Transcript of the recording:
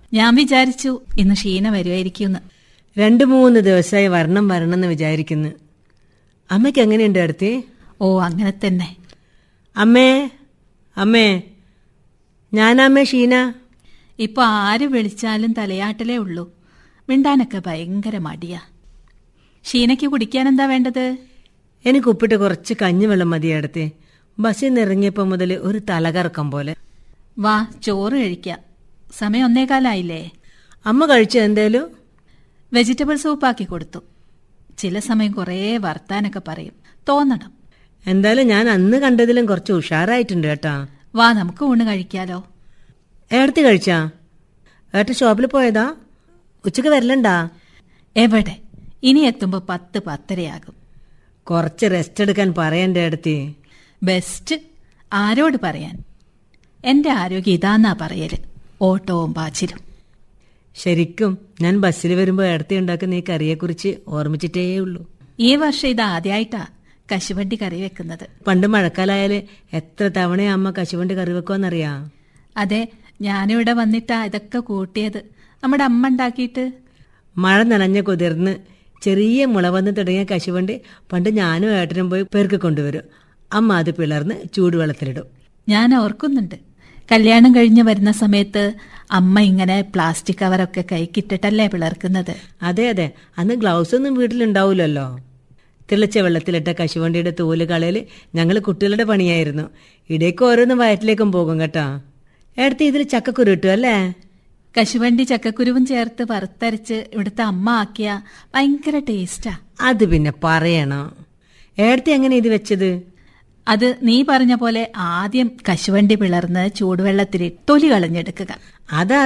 ഞാൻ വിചാരിച്ചു ഇന്ന് ഷീന വരുമായിരിക്കുമെന്ന് രണ്ടു മൂന്ന് ദിവസമായി വരണം വരണം എന്ന് വിചാരിക്കുന്നു അമ്മയ്ക്ക് എങ്ങനെയുണ്ട് അടുത്ത് ഓ അങ്ങനെ തന്നെ അമ്മേ അമ്മേ ഞാനമ്മേ ഷീന ഇപ്പൊ ആര് വിളിച്ചാലും തലയാട്ടലേ ഉള്ളൂ മിണ്ടാനൊക്കെ ഭയങ്കര മടിയാ ഷീനയ്ക്ക് കുടിക്കാൻ എന്താ വേണ്ടത് എനിക്ക് ഉപ്പിട്ട് കുറച്ച് കഞ്ഞിവെള്ളം മതി അടുത്ത് ബസ്സിൽ നിന്ന് ഇറങ്ങിയപ്പോൾ മുതൽ ഒരു തലകറക്കം പോലെ വാ ചോറ് കഴിക്കാം സമയം ഒന്നേകാലായില്ലേ അമ്മ കഴിച്ചു എന്തേലും വെജിറ്റബിൾ സൂപ്പാക്കി കൊടുത്തു ചില സമയം കുറേ വർത്താനൊക്കെ പറയും തോന്നണം എന്തായാലും ഞാൻ അന്ന് കണ്ടതിലും കുറച്ച് ഉഷാറായിട്ടുണ്ട് കേട്ടാ വാ നമുക്ക് ഊണ് കഴിക്കാലോ ഏടത്തി കഴിച്ചാ ഏട്ട ഷോപ്പിൽ പോയതാ ഉച്ചക്ക് വരലണ്ടാ എവിടെ ഇനി എത്തുമ്പോ പത്ത് പത്തരയാകും കുറച്ച് റെസ്റ്റ് എടുക്കാൻ പറയണ്ടേ ഏടത്തി ബെസ്റ്റ് ആരോട് പറയാൻ എന്റെ ആരോഗ്യം ഇതാന്നാ പറയല് ഓട്ടവും പാച്ചിലും ശരിക്കും ഞാൻ ബസ്സിൽ വരുമ്പോൾ ഏടത്തി ഉണ്ടാക്കുന്ന ഈ കറിയെക്കുറിച്ച് ഓർമ്മിച്ചിട്ടേ ഉള്ളൂ ഈ വർഷം ഇത് ആദ്യമായിട്ടാ കശുവണ്ടി കറി വെക്കുന്നത് പണ്ട് മഴക്കാലായാല് എത്ര തവണ അമ്മ കശുവണ്ടി കറി വെക്കുമെന്നറിയാ അതെ ഞാനിവിടെ വന്നിട്ടാ ഇതൊക്കെ കൂട്ടിയത് നമ്മുടെ അമ്മ ഉണ്ടാക്കിയിട്ട് മഴ നനഞ്ഞ കുതിർന്ന് ചെറിയ മുള വന്ന് തുടങ്ങിയ കശുവണ്ടി പണ്ട് ഞാനും ഏട്ടനും പോയി പെറുക്കി കൊണ്ടുവരും അമ്മ അത് പിളർന്ന് ചൂടുവെള്ളത്തിലിടും ഞാൻ ഓർക്കുന്നുണ്ട് കല്യാണം കഴിഞ്ഞ് വരുന്ന സമയത്ത് അമ്മ ഇങ്ങനെ പ്ലാസ്റ്റിക് കവറൊക്കെ കൈക്കിട്ടിട്ടല്ലേ പിളർക്കുന്നത് അതെ അതെ അന്ന് ഗ്ലൗസ് ഒന്നും വീട്ടിലുണ്ടാവില്ലല്ലോ തിളച്ച വെള്ളത്തിലിട്ട കശുവണ്ടിയുടെ തോല് കളയൽ ഞങ്ങൾ കുട്ടികളുടെ പണിയായിരുന്നു ഇടയ്ക്ക് ഓരോന്ന് വയറ്റിലേക്കും പോകും കേട്ടോ ഏടത്തി ഇതിൽ ചക്കക്കുരു കിട്ടും അല്ലേ കശുവണ്ടി ചക്കക്കുരുവും ചേർത്ത് വറുത്തരച്ച് ഇവിടുത്തെ അമ്മ ആക്കിയ ഭയങ്കര ടേസ്റ്റാ അത് പിന്നെ പറയണോ ഏടത്തി എങ്ങനെ ഇത് വെച്ചത് അത് നീ പറഞ്ഞ പോലെ ആദ്യം കശുവണ്ടി പിളർന്ന് ചൂടുവെള്ളത്തിൽ തൊലി കളഞ്ഞെടുക്കുക അതാ